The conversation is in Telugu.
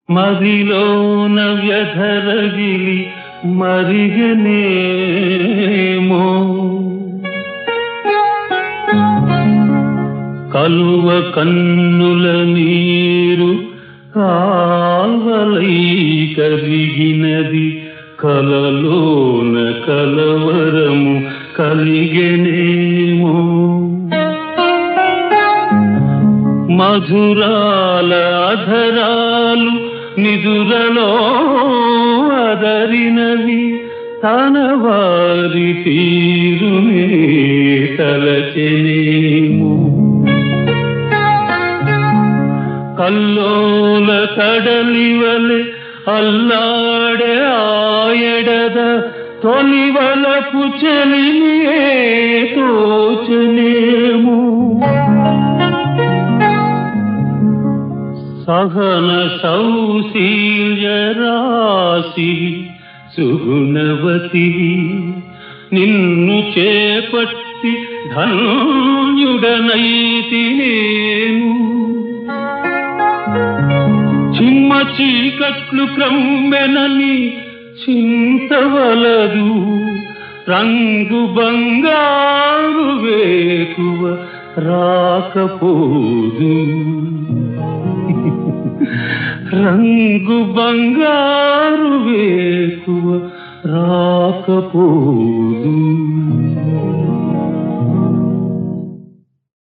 మదిలోన వ్యధరగిలి మరిగనేమో కలువ కన్నుల నీరు కాల్వలై కరిగినది కలలోన కలవరము కలిగనేమో మధురాల అధరాలు నిదురలో అదరినవి తన వారి తీరునే తలచెనేమో కల్లోల కడలివలె అల్లాడే ఆయడద తొలివలపు చెలియే తోచనేమో సహన సౌశీల్య రాశి సుగుణవతి నిన్ను చేపట్టి ధన్యుడనైతి నేను చిమ్మ చీకట్లు క్రమ్మెనని చింతవలదు రంగు బంగారు వేకువ రాకపోదు రంగు బంగారు వేకువ రాకపోదు